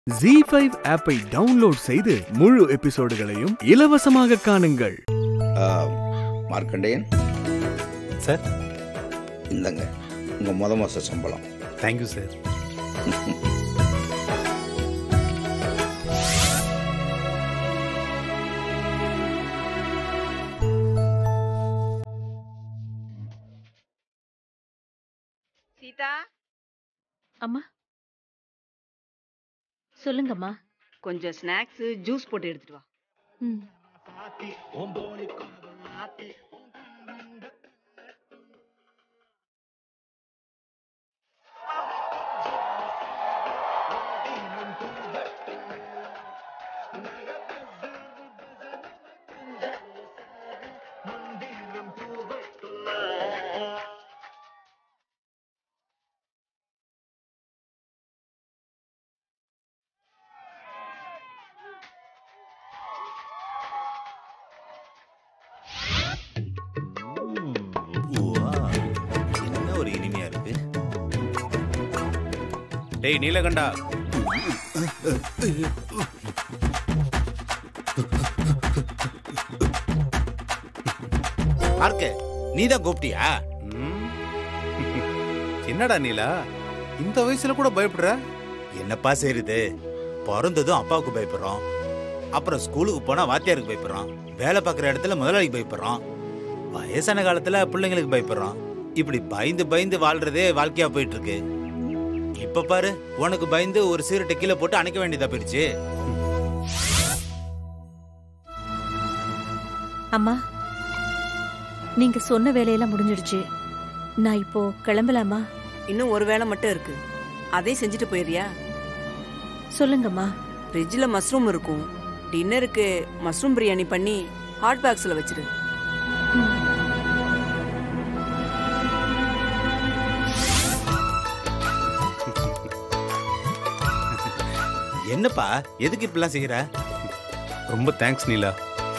G five ஆப்பை download செய்து முழு எபிசோடுகளையும் இலவசமாக காணுங்கள் ஆ, மார்க்கண்டேயன் சார் இந்தங்க உங்கள் முத மாத சம்பளம் தேங்க்யூ சார் சீதா அம்மா சொல்லுங்கம்மா கொஞ்சம் ஸ்நாக்ஸ் ஜூஸ் போட்டு எடுத்துட்டு வா ம் என்ன ஒரு இனிமையா இருக்கு டேய் நீலகண்டா பார்க்க நீ தான் கூப்பிட்டியா ம். என்னடா நீலா இந்த வயசுல கூட பயப்படுற என்னப்பா செய்யுது பிறந்ததும் அப்பாவுக்கு பயப்படுறோம் அப்புறம் ஸ்கூலுக்கு போனா வாத்தியாருக்கு பயப்படுறோம் வேலை பார்க்குற இடத்துல முதலாளிக்கு பயப்படுறோம் வயசான காலத்துல பிள்ளைங்களுக்கு பயப்படுறோம் இப்படி பயந்து பயந்து வாழ்றதே வாழ்க்கையா போயிட்டு இருக்கு இப்ப பாரு உனக்கு பயந்து ஒரு சீரட்டை கீழே போட்டு அணைக்க வேண்டியதா போயிடுச்சு அம்மா நீங்க சொன்ன வேலையெல்லாம் முடிஞ்சிடுச்சு நான் இப்போ கிளம்பலாமா இன்னும் ஒரு வேளை மட்டும் இருக்கு அதையும் செஞ்சுட்டு போயிடுறியா சொல்லுங்கம்மா ஃப்ரிட்ஜில் மஷ்ரூம் இருக்கும் டின்னருக்கு மஷ்ரூம் பிரியாணி பண்ணி ஹாட் பாக்ஸில் வச்சிரு என்னப்பா எதுக்கு இப்படிலாம் செய்யற ரொம்ப தேங்க்ஸ் நீலா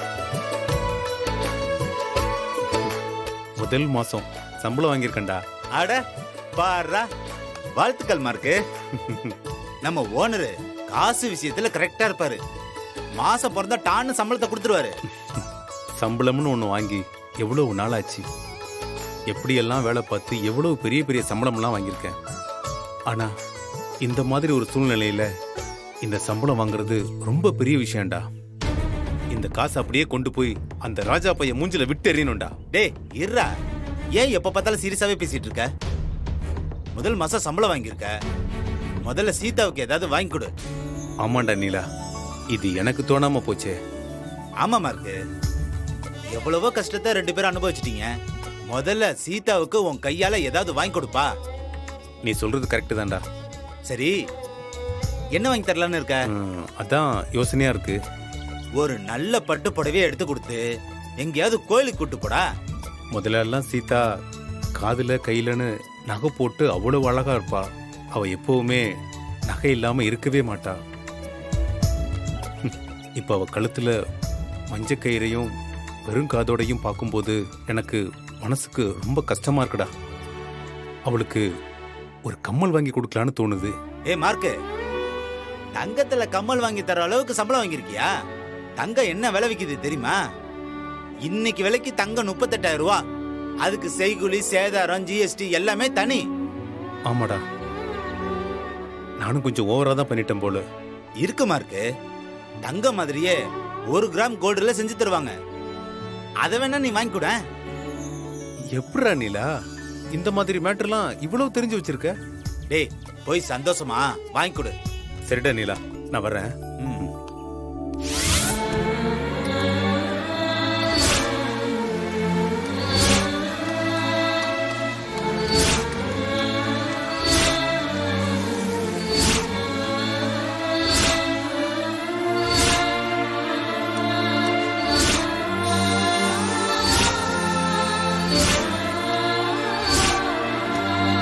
முதல் மாசம் சம்பளம் வாங்கியிருக்கேன்டா அட பாரா வாழ்த்துக்கள் மார்க்கு நம்ம ஓனரு காசு விஷயத்துல கரெக்டா இருப்பாரு மாசம் பிறந்தா டான்னு சம்பளத்தை கொடுத்துருவாரு சம்பளம்னு ஒன்று வாங்கி எவ்வளவு நாள் ஆச்சு எப்படியெல்லாம் வேலை பார்த்து எவ்வளவு பெரிய பெரிய சம்பளம்லாம் வாங்கியிருக்கேன் ஆனா இந்த மாதிரி ஒரு சூழ்நிலையில இந்த சம்பளம் வாங்குறது ரொம்ப பெரிய விஷயம்டா இந்த காசை அப்படியே கொண்டு போய் அந்த ராஜா பையன் மூஞ்சில விட்டு எறியணும்டா டேய் இருடா ஏன் எப்ப பார்த்தாலும் சீரியஸாவே பேசிட்டு இருக்க முதல் மாசம் சம்பளம் வாங்கியிருக்க முதல்ல சீதாவுக்கு ஏதாவது வாங்கி கொடு ஆமாண்டா நீலா இது எனக்கு தோணாம போச்சே ஆமா மார்க்கு எவ்வளவோ கஷ்டத்தை ரெண்டு பேரும் அனுபவிச்சிட்டீங்க முதல்ல சீதாவுக்கு உன் கையால ஏதாவது வாங்கி கொடுப்பா நீ சொல்றது கரெக்டு தான்டா சரி என்ன வாங்கி தரலான்னு இருக்க ம், அதான் யோசனையா இருக்கு ஒரு நல்ல பட்டு புடவையை எடுத்து கொடுத்து எங்கேயாவது கோயிலுக்கு கூட்டு போடா முதல்ல எல்லாம் சீதா காதுல கையிலன்னு நகை போட்டு அவ்வளவு அழகா இருப்பா அவ எப்பவுமே நகை இல்லாம இருக்கவே மாட்டா இப்ப அவ கழுத்துல மஞ்ச கயிறையும் வெறும் காதோடையும் பார்க்கும்போது எனக்கு மனசுக்கு ரொம்ப கஷ்டமா இருக்குடா அவளுக்கு ஒரு கம்மல் வாங்கி கொடுக்கலான்னு தோணுது ஏ மார்க்கு தங்கத்துல கம்மல் வாங்கி தர அளவுக்கு சம்பளம் வாங்கியிருக்கியா தங்கம் என்ன விலை விக்குது தெரியுமா இன்னைக்கு விலைக்கு தங்கம் முப்பத்தெட்டாயிரம் ரூபா அதுக்கு செய்குலி சேதாரம் ஜிஎஸ்டி எல்லாமே தனி ஆமாடா நானும் கொஞ்சம் ஓவரா தான் பண்ணிட்டேன் போல இருக்கு மார்க்கு தங்கம் மாதிரியே ஒரு கிராம் கோல்டுல செஞ்சு தருவாங்க அதை வேணா நீ வாங்கி கூட எப்படிடா நீலா இந்த மாதிரி மேட்டர்லாம் இவ்வளவு தெரிஞ்சு வச்சிருக்க டேய் போய் சந்தோஷமா வாங்கி கொடு சரிடா நீலா நான் வரேன் ம்.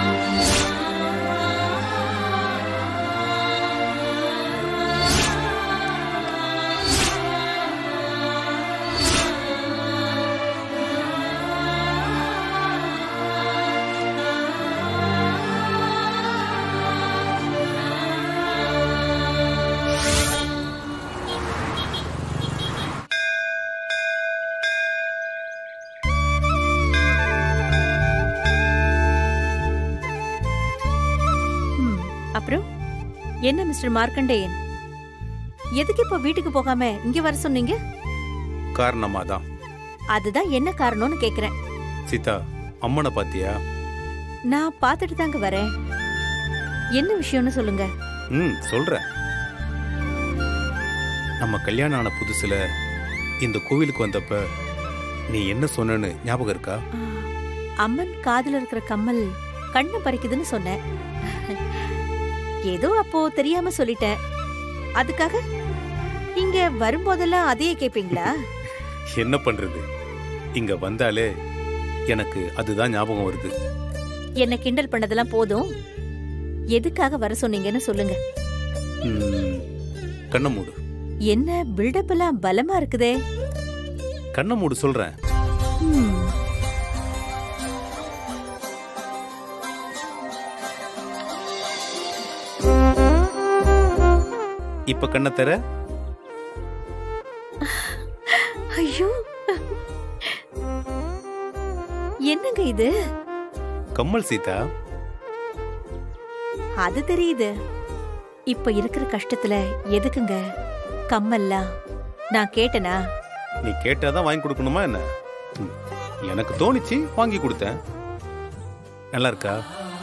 ஆ என்ன மிஸ்டர் மார்க்கண்டேயன் எதுக்கு இப்ப வீட்டுக்கு போகாம இங்க வர சொன்னீங்க காரணமா தான் அதுதான் என்ன காரணம்னு கேக்குறேன் சீதா அம்மனை பாத்தியா நான் பார்த்துட்டு தாங்க வரேன் என்ன விஷயம்னு சொல்லுங்க ம் சொல்றேன் நம்ம கல்யாணம் ஆன புதுசுல இந்த கோவிலுக்கு வந்தப்ப நீ என்ன சொன்னேன்னு ஞாபகம் இருக்கா ஆ, அம்மன் காதுல இருக்கிற கம்மல் கண்ணை பறிக்குதுன்னு சொன்னேன் ஏதோ அப்போ தெரியாம சொல்லிட்டேன் அதுக்காக இங்க வரும்போதெல்லாம் அதையே கேப்பீங்களா என்ன பண்றது இங்க வந்தாலே எனக்கு அதுதான் ஞாபகம் வருது என்ன கிண்டல் பண்ணதெல்லாம் போதும் எதுக்காக வர சொன்னீங்கன்னு சொல்லுங்க ம், கண்ணை மூடு என்ன பில்டப் எல்லாம் பலமா இருக்குதே கண்ணை மூடு சொல்றேன் ம், இப்ப கண்ணை தர ஐயோ என்னங்க இது கம்மல் சீதா அது தெரியுது இப்ப இருக்கிற கஷ்டத்துல எதுக்குங்க கம்மல்லாம் நான் கேட்டனா நீ கேட்டாதான் வாங்கி கொடுக்கணுமா என்ன ம், எனக்கு தோணிச்சு வாங்கி கொடுத்தேன் நல்லா இருக்கா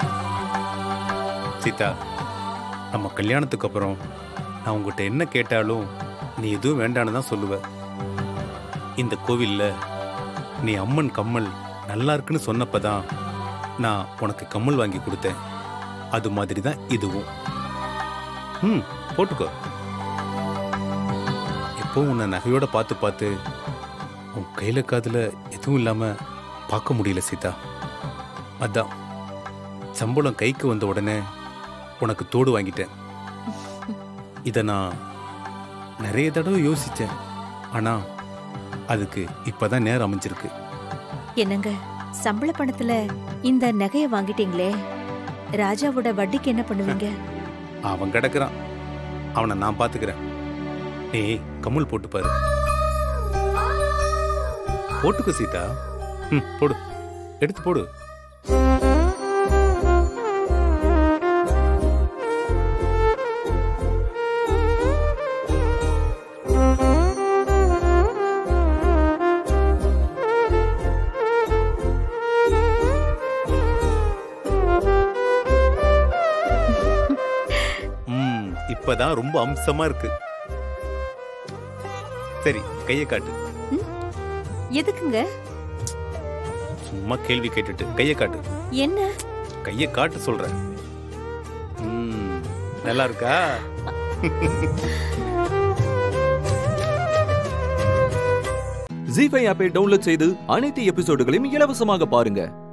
சீதா நம்ம கல்யாணத்துக்கு அப்புறம் நான் உங்ககிட்ட என்ன கேட்டாலும் நீ எதுவும் வேண்டான்னு தான் சொல்லுவ இந்த கோவில்ல நீ அம்மன் கம்மல் நல்லா இருக்குன்னு சொன்னப்பதான் நான் உனக்கு கம்மல் வாங்கி கொடுத்தேன் அது மாதிரி தான் இதுவும் ம் போட்டுக்கோ எப்போ உன்னை நகையோட பார்த்து பார்த்து உன் கையில காதுல எதுவும் இல்லாம பார்க்க முடியல சீதா அதான் சம்பளம் கைக்கு வந்த உடனே உனக்கு தோடு வாங்கிட்டேன் இதை நான் நிறைய தடவை யோசிச்சேன் ஆனா அதுக்கு இப்பதான் நேரம் அமைஞ்சிருக்கு என்னங்க சம்பள பணத்துல இந்த நகைய வாங்கிட்டீங்களே ராஜாவோட வட்டிக்கு என்ன பண்ணுவீங்க அவன் கிடக்குறான் அவனை நான் பாத்துக்கிறேன் ஏய் கம்மல் போட்டு பாரு போட்டுக்கோ சீதா ம் போடு எடுத்து போடு ம் இப்பதான் ரொம்ப அம்சமா இருக்கு சரி கையை காட்டு எதுக்குங்க சும்மா கேள்வி கேட்டுட்டு கையை காட்டு என்ன கையை காட்டு சொல்றேன் ம், நல்லா இருக்கா ஜி ஃபைவ் ஆப்பை டவுன்லோட் செய்து அனைத்து எபிசோடுகளையும் இலவசமாக பாருங்க